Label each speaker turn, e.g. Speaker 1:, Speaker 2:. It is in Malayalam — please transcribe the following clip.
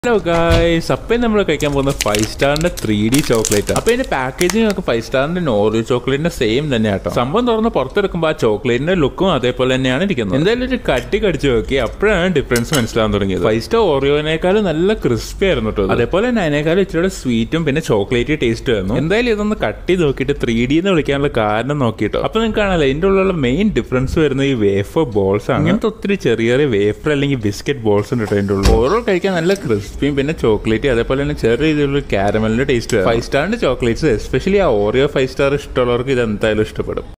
Speaker 1: ഹലോ ഗായ്സ് അപ്പം നമ്മൾ കഴിക്കാൻ പോകുന്ന ഫൈവ് സ്റ്റാറിന്റെ ത്രീ ഡി ചോക്ലേറ്റ് അപ്പൊ ഇതിന്റെ പാക്കേജിംഗ് ഒക്കെ ഫൈവ് സ്റ്റാറിന്റെ നോർമൽ ചോക്ലേറ്റിന്റെ സെയിം തന്നെ കേട്ടോ സംഭവം തുറന്ന് പുറത്തെടുക്കുമ്പോൾ ആ ചോക്ലേറ്റിന്റെ ലുക്കും അതേപോലെ തന്നെയാണ് ഇരിക്കുന്നത് എന്തായാലും ഒരു കട്ടി കടിച്ചു നോക്കി അപ്പോഴാണ് ഡിഫറൻസ് മനസ്സിലാവാൻ തുടങ്ങിയത് ഫൈവ് സ്റ്റാർ ഓറിയോനേക്കാളും നല്ല ക്രിസ്പി ആയിരുന്നു കേട്ടോ അതേപോലെ തന്നെ അതിനേക്കാളും ഇച്ചിരി സ്വീറ്റും പിന്നെ ചോക്ലേറ്റ് ടേസ്റ്റ് ആയിരുന്നു എന്തായാലും ഇതൊന്ന് കട്ടി നോക്കിയിട്ട് ത്രീ ഡി എന്ന് വിളിക്കാനുള്ള കാരണം നോക്കിട്ടോ അപ്പൊ നിങ്ങൾക്ക് കാണാലോ ഇതിന്റെ ഉള്ളിലുള്ള മെയിൻ ഡിഫറൻസ് വരുന്നത് ഈ വേഫർ ബോൾസ് ആണ് അങ്ങനത്തെ ഒത്തിരി ചെറിയ ചെറിയ വേഫർ അല്ലെങ്കിൽ ബിസ്ക്കറ്റ് ബോൾസ് ഉണ്ട് കേട്ടോ ഇതിന്റെ ഉള്ളിൽ ഓരോ കഴിക്കാൻ നല്ല ക്രിസ്പിയും പിന്നെ ചോക്ലേറ്റ് അതേപോലെ തന്നെ ചെറിയ രീതിയിലുള്ള കാരമലിന്റെ ടേസ്റ്റ് ഫൈവ് സ്റ്റാറിന്റെ ചോക്ലേറ്റ്സ് എസ്പെഷ്യലി ആ ഓറിയോ ഫൈവ് സ്റ്റാർ ഇഷ്ടമുള്ളവർക്ക് ഇത് എന്തായാലും ഇഷ്ടപ്പെടും